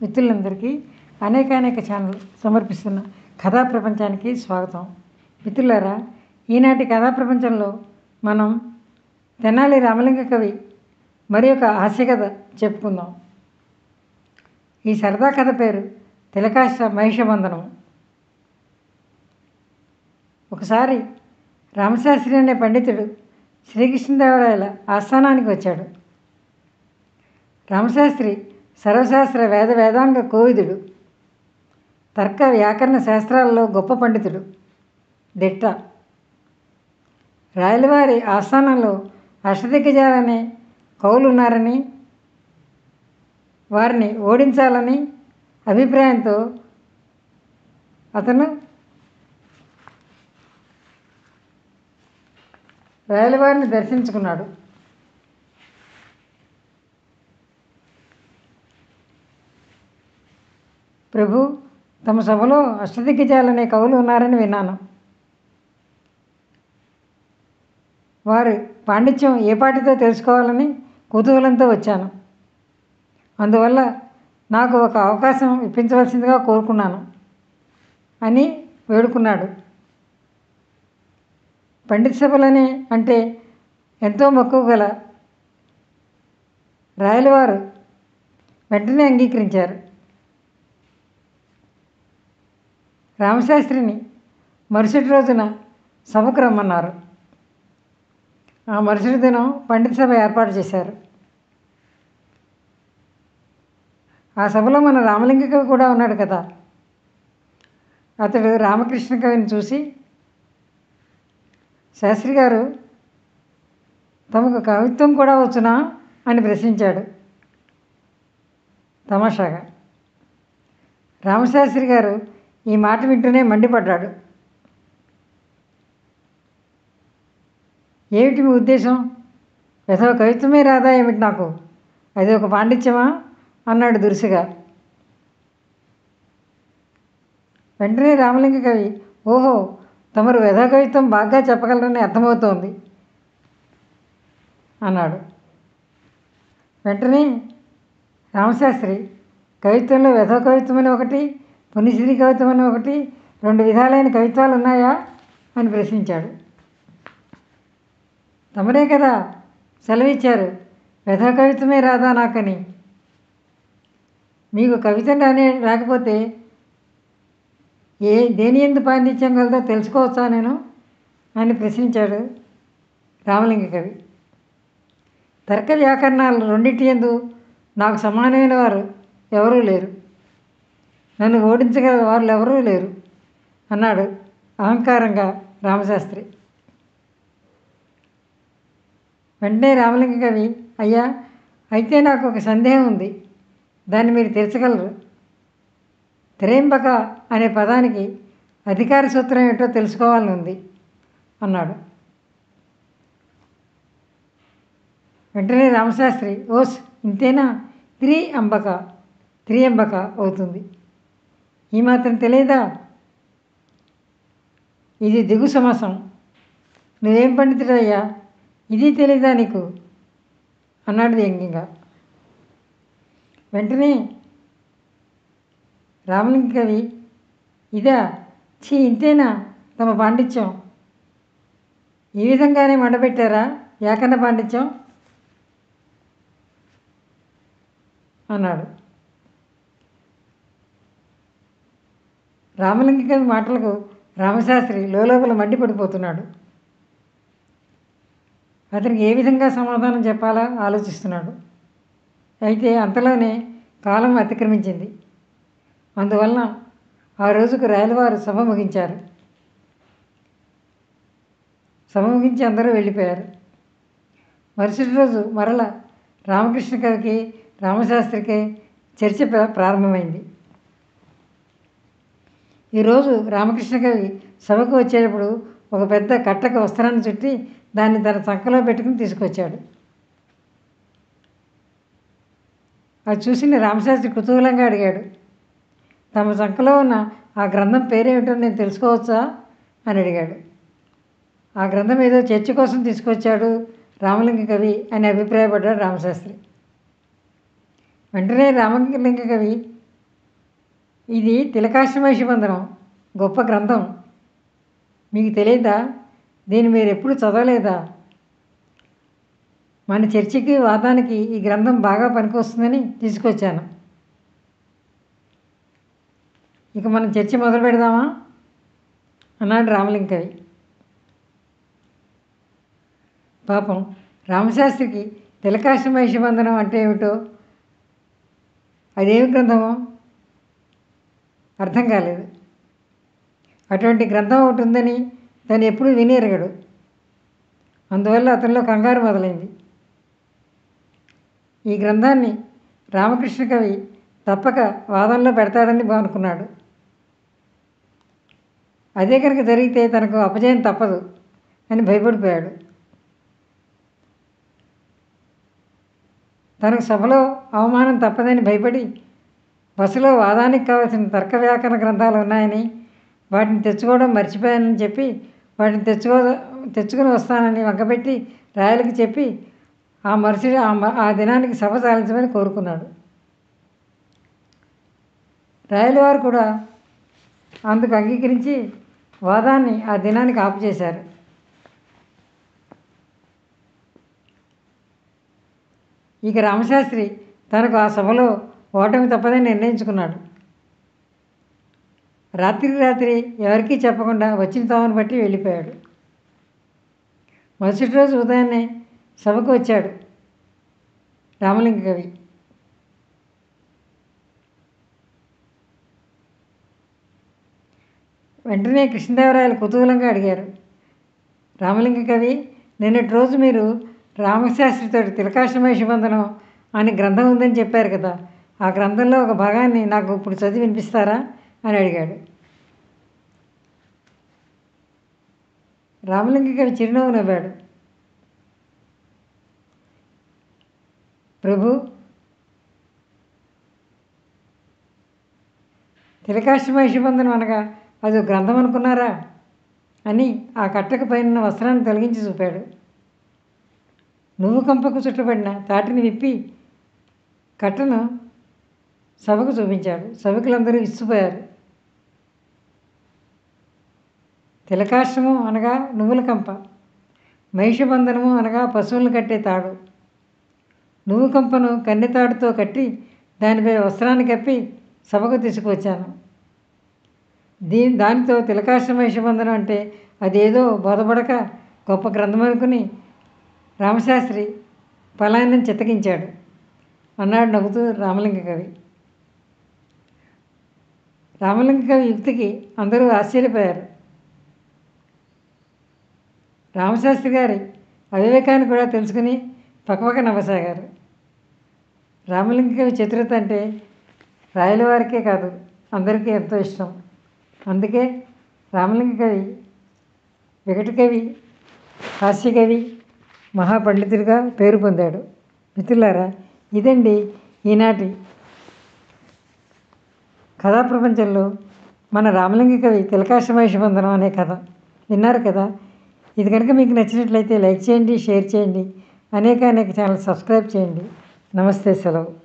మిత్రులందరికీ అనేక అనేక ఛానల్ సమర్పిస్తున్న కథా ప్రపంచానికి స్వాగతం మిత్రులారా ఈనాటి కథా ప్రపంచంలో మనం తెనాలి రామలింగ కవి మరి ఒక హాస్య కథ చెప్పుకుందాం ఈ సరదా కథ పేరు తిలకాశ మహిషబంధనం ఒకసారి రామశాస్త్రి అనే పండితుడు శ్రీకృష్ణదేవరాయల ఆస్థానానికి వచ్చాడు రామశాస్త్రి సర్వశాస్త్ర వేద వేదాంగ కోవిదుడు తర్క వ్యాకరణ శాస్త్రాలలో గొప్ప పండితుడు దిట్ట రాయలవారి ఆస్థానంలో అష్టదిగ్గజాలనే కవులు ఉన్నారని వారిని ఓడించాలని అభిప్రాయంతో అతను రాయలవారిని దర్శించుకున్నాడు ప్రభు తమ సభలో అష్టదిగ్గజాలనే కవులు ఉన్నారని విన్నాను వారు పాండిత్యం ఏ పాటితో తెలుసుకోవాలని కుతూహలంతో వచ్చాను అందువల్ల నాకు ఒక అవకాశం ఇప్పించవలసిందిగా కోరుకున్నాను అని వేడుకున్నాడు పండిత సభలని అంటే ఎంతో మక్కువ గల రాయలవారు వెంటనే అంగీకరించారు రామశాస్త్రిని మరుసటి రోజున సభకు రమ్మన్నారు ఆ మరుసటి దినం పండిత సభ ఏర్పాటు చేశారు ఆ సభలో మన రామలింగ కవి కూడా ఉన్నాడు కదా అతడు రామకృష్ణ కవిని చూసి శాస్త్రి గారు తమకు కవిత్వం కూడా వచ్చునా అని ప్రశ్నించాడు తమాషాగా రామశాస్త్రి గారు ఈ మాట వింటూనే మండిపడ్డాడు ఏమిటి మీ ఉద్దేశం ఏదో కవిత్వమే రాదా ఏమిటి నాకు అది ఒక పాండిత్యమా అన్నాడు దురుసుగా వెంటనే రామలింగ కవి ఓహో తమరు వ్యధ కవిత్వం బాగా చెప్పగలరని అర్థమవుతోంది అన్నాడు వెంటనే రామశాస్త్రి కవిత్వంలో వ్యధ కవిత్వం అని ఒకటి పుణ్యశ్రీ కవిత్వం అని ఒకటి రెండు విధాలైన కవిత్వాలు ఉన్నాయా అని ప్రశ్నించాడు తమరే కదా సెలవిచ్చారు వ్యధ కవిత్వమే రాదా నాకని మీకు కవిత రానే రాకపోతే ఏ దేని ఎందు పాండిత్యం కలదో తెలుసుకోవచ్చా నేను అని ప్రశ్నించాడు రామలింగ కవి తర్క వ్యాకరణాలు రెండింటి ఎందు నాకు సమానమైన వారు ఎవరూ లేరు నన్ను ఓడించగల వాళ్ళు ఎవరూ లేరు అన్నాడు అహంకారంగా రామశాస్త్రి వెంటనే రామలింగ కవి అయ్యా అయితే నాకు ఒక సందేహం ఉంది దాన్ని మీరు తీర్చగలరు త్రేంబక అనే పదానికి అధికార సూత్రం ఏంటో తెలుసుకోవాలని ఉంది అన్నాడు వెంటనే రామశాస్త్రి ఓస్ ఇంతేనా త్రి అంబక త్రియంబక అవుతుంది ఈ మాత్రం తెలియదా ఇది దిగు సమాసం నువ్వేం పండితుడయ్యా ఇది తెలీదా నీకు అన్నాడు వ్యంగ్యంగా వెంటనే రామలింగ కవి ఇదా ఛీ ఇంతేనా తమ పాండిత్యం ఈ విధంగానే మండబెట్టారా వ్యాకరణ పాండిత్యం అన్నాడు రామలింగ కవి మాటలకు రామశాస్త్రి లోపల మండిపడిపోతున్నాడు అతనికి ఏ విధంగా సమాధానం చెప్పాలా ఆలోచిస్తున్నాడు అయితే అంతలోనే కాలం అతిక్రమించింది అందువలన ఆ రోజుకు రాయలవారు సభ ముగించారు సభ ముగించి అందరూ వెళ్ళిపోయారు మరుసటి రోజు మరల రామకృష్ణ కవికి రామశాస్త్రికి చర్చ ప్రారంభమైంది ఈరోజు రామకృష్ణ కవి సభకు వచ్చేటప్పుడు ఒక పెద్ద కట్టక వస్త్రాన్ని చుట్టి దాన్ని తన చంకలో పెట్టుకుని తీసుకొచ్చాడు అది చూసిన రామశాస్త్రి కుతూహలంగా అడిగాడు తమ చంకలో ఉన్న ఆ గ్రంథం పేరేమిటో నేను తెలుసుకోవచ్చా అని అడిగాడు ఆ గ్రంథం ఏదో చర్చ కోసం తీసుకొచ్చాడు రామలింగ కవి అని అభిప్రాయపడ్డాడు రామశాస్త్రి వెంటనే రామలింగ కవి ఇది తిలకాశ్రమేషబంధనం గొప్ప గ్రంథం మీకు తెలియదా దీన్ని మీరు ఎప్పుడు చదవలేదా మన చర్చికి వాదానికి ఈ గ్రంథం బాగా పనికొస్తుందని తీసుకొచ్చాను ఇక మనం చర్చ మొదలు పెడదామా అన్నాడు రామలింకవి పాపం రామశాస్త్రికి తిలకాశ్రమేషబంధనం అంటే ఏమిటో అదేమి గ్రంథమో అర్థం కాలేదు అటువంటి గ్రంథం ఒకటి ఉందని తను ఎప్పుడూ విని ఎరగడు అందువల్ల అతనిలో కంగారు మొదలైంది ఈ గ్రంథాన్ని రామకృష్ణ కవి తప్పక వాదంలో పెడతాడని అనుకున్నాడు అదే కనుక జరిగితే తనకు అపజయం తప్పదు అని భయపడిపోయాడు తనకు సభలో అవమానం తప్పదని భయపడి బస్సులో వాదానికి కావాల్సిన తర్క వ్యాకరణ గ్రంథాలు ఉన్నాయని వాటిని తెచ్చుకోవడం మర్చిపోయానని చెప్పి వాటిని తెచ్చుకో తెచ్చుకుని వస్తానని వంకపెట్టి రాయలకి చెప్పి ఆ మరుసటి ఆ మ- ఆ దినానికి సభ సాధించమని కోరుకున్నాడు రాయల వారు కూడా అందుకు అంగీకరించి వాదాన్ని ఆ దినానికి ఆపు చేశారు ఇక రామశాస్త్రి తనకు ఆ సభలో ఓటమి తప్పదని నిర్ణయించుకున్నాడు రాత్రికి రాత్రి ఎవరికీ చెప్పకుండా వచ్చిన తామని బట్టి వెళ్ళిపోయాడు మరుసటి రోజు ఉదయాన్నే సభకు వచ్చాడు రామలింగ కవి వెంటనే కృష్ణదేవరాయలు కుతూహలంగా అడిగారు రామలింగ కవి నిన్నటి రోజు మీరు రామశాస్త్రితో తిలకాశ్రమేషబంధనం అని గ్రంథం ఉందని చెప్పారు కదా ఆ గ్రంథంలో ఒక భాగాన్ని నాకు ఇప్పుడు చదివి వినిపిస్తారా అని అడిగాడు రామలింగ కవి చిరునవ్వు నవ్వాడు ప్రభు తిలకాశ్రమేషబంధనం అనగా అది ఒక గ్రంథం అనుకున్నారా అని ఆ కట్టకు పైన వస్త్రాన్ని తొలగించి చూపాడు నువ్వు కంపకు చుట్టబడిన తాటిని విప్పి కట్టను సభకు చూపించాడు సభకులందరూ ఇచ్చిపోయారు తిలకాశ్రమం అనగా నువ్వుల కంప మహిషబంధనము అనగా పశువులను కట్టే తాడు నువ్వు కంపను కన్నెతాడుతో కట్టి దానిపై వస్త్రాన్ని కప్పి సభకు తీసుకువచ్చాను దీని దానితో తిలకాశ్రమేషబంధనం అంటే అదేదో బోధపడక గొప్ప గ్రంథం అనుకుని రామశాస్త్రి పలాయనం చిత్తగించాడు అన్నాడు నవ్వుతూ రామలింగ కవి రామలింగ కవి యుక్తికి అందరూ ఆశ్చర్యపోయారు రామశాస్త్రి గారి అవివేకాన్ని కూడా తెలుసుకుని పక్కపక్క నవ్వసాగారు రామలింగ కవి చతురత అంటే రాయల వారికే కాదు అందరికీ ఎంతో ఇష్టం అందుకే రామలింగ కవి వికట కవి హాస్యకవి మహాపండితుడిగా పేరు పొందాడు మిత్రులారా ఇదండి ఈనాటి కథా ప్రపంచంలో మన రామలింగ కవి తిలకాశ్రమేషబంధనం అనే కథ విన్నారు కదా ఇది కనుక మీకు నచ్చినట్లయితే లైక్ చేయండి షేర్ చేయండి అనేక అనేక ఛానల్ సబ్స్క్రైబ్ చేయండి నమస్తే సెలవు